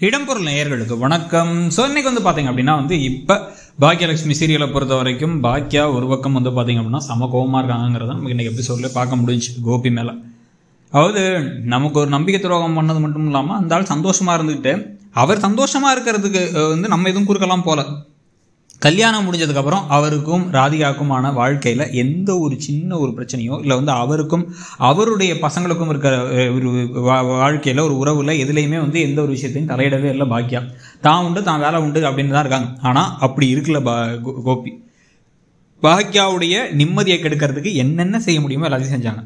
இடம்பொருள் நேயர்களுக்கு வணக்கம் ஸோ இன்னைக்கு வந்து பார்த்தீங்க அப்படின்னா வந்து இப்போ பாக்கியலட்சுமி சீரியலை பொறுத்த வரைக்கும் பாக்கியா ஒரு பக்கம் வந்து பார்த்தீங்க அப்படின்னா சம கோபமாக இருக்காங்கிறத நமக்கு இன்னைக்கு எபிசோட்லேயே பார்க்க முடிஞ்சு கோபி மேலே அதாவது நமக்கு ஒரு நம்பிக்கை துரோகம் பண்ணது மட்டும் இல்லாமல் அந்த ஆள் சந்தோஷமாக இருந்துக்கிட்டு அவர் சந்தோஷமாக இருக்கிறதுக்கு அஹ், வந்து நம்ம எதுவும் குறுக்கலாம் போல கல்யாணம் முடிஞ்சதுக்கப்புறம் அவருக்கும் ராதிகாக்குமான வாழ்க்கையில் எந்த ஒரு சின்ன ஒரு பிரச்சனையோ இல்லை வந்து அவருக்கும் அவருடைய பசங்களுக்கும் இருக்கிற அஹ், ஒரு வா- வாழ்க்கையில் ஒரு உறவில் எதுலேயுமே வந்து எந்த ஒரு விஷயத்தையும் தலையிடவே இல்லை பாக்கியா தான் உண்டு தான் வேலை உண்டு அப்படின்னு தான் இருக்காங்க ஆனால் அப்படி இருக்குல்ல பா கோ- கோபி பாக்கியாவுடைய நிம்மதியை கெடுக்கிறதுக்கு என்னென்ன செய்ய முடியுமோ எல்லாத்தையும் செஞ்சாங்க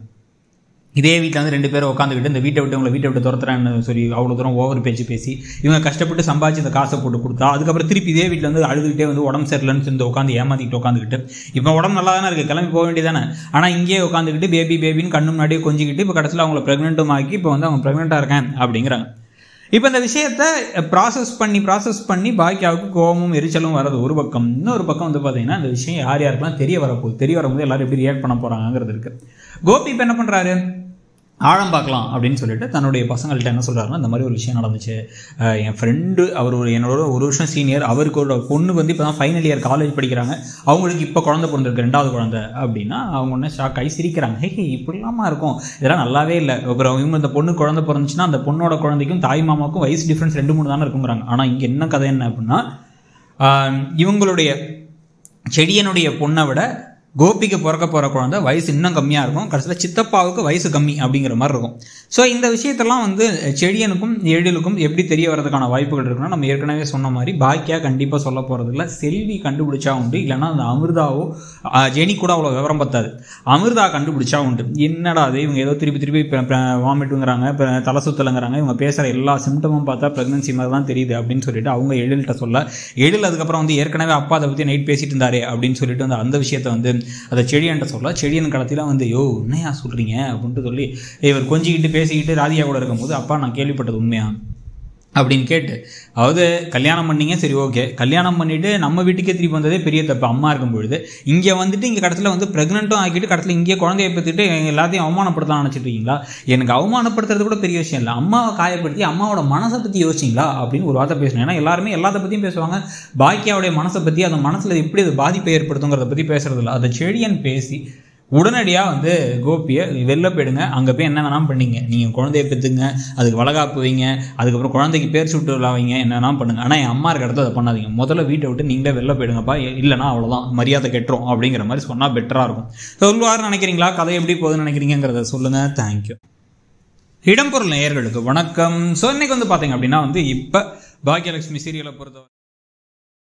இதே வீட்டில் வந்து ரெண்டு பேரும் உட்காந்துக்கிட்டு இந்த வீட்டை விட்டு உங்களை வீட்டை விட்டு துரத்துறேன்னு சொல்லி அவ்வளோ தூரம் ஓவர் பேச்சு பேசி இவங்க கஷ்டப்பட்டு சம்பாதிச்சு இந்த காசை போட்டு கொடுத்தா அதுக்கப்புறம் திருப்பி இதே வீட்டில் வந்து அழுதுகிட்டே வந்து உடம்பு சரியில்லைன்னு சொல்லி உட்காந்து ஏமாத்திக்கிட்டு உட்காந்துக்கிட்டு இப்போ உடம்பு நல்லா தானே இருக்குது கிளம்பி போக வேண்டியதானே ஆனால் இங்கேயே உட்காந்துக்கிட்டு பேபி பேபின்னு கண்ணு முன்னாடியே கொஞ்சிக்கிட்டு இப்போ கடைசியில் அவங்கள ப்ரெக்னெண்ட்டும் ஆக்கி இப்போ வந்து அவங்க ப்ரெக்னெண்ட்டாக இருக்கேன் அப்படிங்கிறாங்க இப்போ இந்த விஷயத்த ப்ராசஸ் பண்ணி ப்ராசஸ் பண்ணி பாக்கியாவுக்கு கோபமும் எரிச்சலும் வர்றது ஒரு பக்கம் இன்னொரு பக்கம் வந்து பார்த்தீங்கன்னா இந்த விஷயம் யார் யாருக்கெல்லாம் தெரிய வரப்போகுது தெரிய வரும்போது எல்லாரும் எப்படி ரியாக்ட் பண்ண போகிறாங்கிறது இருக்கு கோபி இப்போ என்ன பண்ணுறாரு ஆழம் பார்க்கலாம் அப்படின்னு சொல்லிட்டு தன்னுடைய பசங்கள்கிட்ட என்ன சொல்கிறாருன்னா இந்த மாதிரி ஒரு விஷயம் நடந்துச்சு அஹ் என் ஃப்ரெண்டு அவர் ஒரு என்னோட ஒரு வருஷம் சீனியர் அவருக்கு ஒரு பொண்ணு வந்து இப்போ தான் ஃபைனல் இயர் காலேஜ் படிக்கிறாங்க அவங்களுக்கு இப்போ குழந்தை பிறந்திருக்கு ரெண்டாவது குழந்தை அப்படின்னா அவங்க ஒன்று ஷாக் ஆகி சிரிக்கிறாங்க ஹே இப்படிலாமா இருக்கும் இதெல்லாம் நல்லாவே இல்லை அப்புறம் இவங்க இந்த பொண்ணு குழந்தை பிறந்துச்சுன்னா அந்த பொண்ணோட குழந்தைக்கும் தாய் மாமாவுக்கும் வயசு டிஃப்ரென்ஸ் ரெண்டு மூணு தானே இருக்குங்கிறாங்க ஆனால் இங்கே என்ன கதை என்ன அப்படின்னா ஆஹ் இவங்களுடைய செடியனுடைய பொண்ணை விட கோபிக்கு பிறக்க போகிற குழந்தை வயசு இன்னும் கம்மியாக இருக்கும் கடைசியில் சித்தப்பாவுக்கு வயசு கம்மி அப்படிங்கிற மாதிரி இருக்கும் ஸோ இந்த விஷயத்தெல்லாம் வந்து செடியனுக்கும் எழிலுக்கும் எப்படி தெரிய வரதுக்கான வாய்ப்புகள் இருக்குன்னா நம்ம ஏற்கனவே சொன்ன மாதிரி பாக்கியா கண்டிப்பாக சொல்ல போகிறதில்ல செல்வி கண்டுபிடிச்சா உண்டு இல்லைன்னா அந்த அமிர்தாவோ ஆஹ் ஜெனி கூட அவ்வளோ விவரம் பத்தாது அமிர்தா கண்டுபிடிச்சா உண்டு என்னடா அது இவங்க ஏதோ திருப்பி திருப்பி வாமிட்டுங்கிறாங்க இப்போ தலை சுத்தலைங்கிறாங்க இவங்க பேசுகிற எல்லா சிம்டமும் பார்த்தா ப்ரெக்னன்சி மாதிரி தான் தெரியுது அப்படின்னு சொல்லிட்டு அவங்க எழில்கிட்ட சொல்ல எழில் அதுக்கப்புறம் வந்து ஏற்கனவே அப்பா அதை பற்றி நைட் பேசிட்டு இருந்தாரே அப்படின்னு சொல்லிட்டு வந்து அந்த விஷயத்தை வந்து அதை செடியன்ட்ட சொல்ல செடியன் கடத்திலாம் வந்து யோ என்னையா சொல்கிறீங்க அப்படின்ட்டு சொல்லி இவர் கொஞ்சிக்கிட்டு பேசிக்கிட்டு ராதியா கூட இருக்கும்போது அப்பா நான் கேள்விப்பட்டது உண்மையா அப்படின்னு கேட்டு அதாவது கல்யாணம் பண்ணீங்க சரி ஓகே கல்யாணம் பண்ணிட்டு நம்ம வீட்டுக்கே திருப்பி வந்ததே பெரிய தப்பு அம்மா இருக்கும் பொழுது இங்கே வந்துட்டு இங்கே கடைசியில் வந்து ப்ரெக்னெண்ட்டும் ஆக்கிட்டு கடைசியில் இங்கே குழந்தைய பெற்றுட்டு எல்லாத்தையும் அவமானப்படுத்தலாம் நினச்சிட்டு இருக்கீங்களா எனக்கு அவமானப்படுத்துறது கூட பெரிய விஷயம் இல்லை அம்மாவை காயப்படுத்தி அம்மாவோட மனசை பற்றி யோசிச்சிங்களா அப்படின்னு ஒரு வார்த்தை பேசணும் ஏன்னா எல்லாருமே எல்லாத்த பற்றியும் பேசுவாங்க பாக்கியாவுடைய மனசை பற்றி அந்த மனசில் எப்படி அது பாதிப்பை ஏற்படுத்துங்கிறத பற்றி பேசுறது இல்லை அதை செடியன் பேசி உடனடியாக வந்து கோபியை வெளில போயிடுங்க அங்கே போய் என்ன வேணாலும் பண்ணீங்க நீங்கள் குழந்தைய பெற்றுங்க அதுக்கு வளகாப்பு வைங்க அதுக்கப்புறம் குழந்தைக்கு பேர் சுட்டு விழா வைங்க என்ன வேணாலும் பண்ணுங்க ஆனால் என் அம்மா இருக்க இடத்துல அதை பண்ணாதீங்க முதல்ல வீட்டை விட்டு நீங்களே வெளில போயிடுங்கப்பா இல்லைனா அவ்வளோதான் மரியாதை கெட்டுரும் அப்படிங்கிற மாதிரி சொன்னால் பெட்டராக இருக்கும் சொல்லுவார் நினைக்கிறீங்களா கதை எப்படி போகுதுன்னு நினைக்கிறீங்கிறத சொல்லுங்கள் தேங்க்யூ இடம்பொருள் நேயர்களுக்கு வணக்கம் ஸோ இன்னைக்கு வந்து பார்த்தீங்க அப்படின்னா வந்து இப்போ பாக்கியலட்சுமி சீரியலை பொறுத்தவரை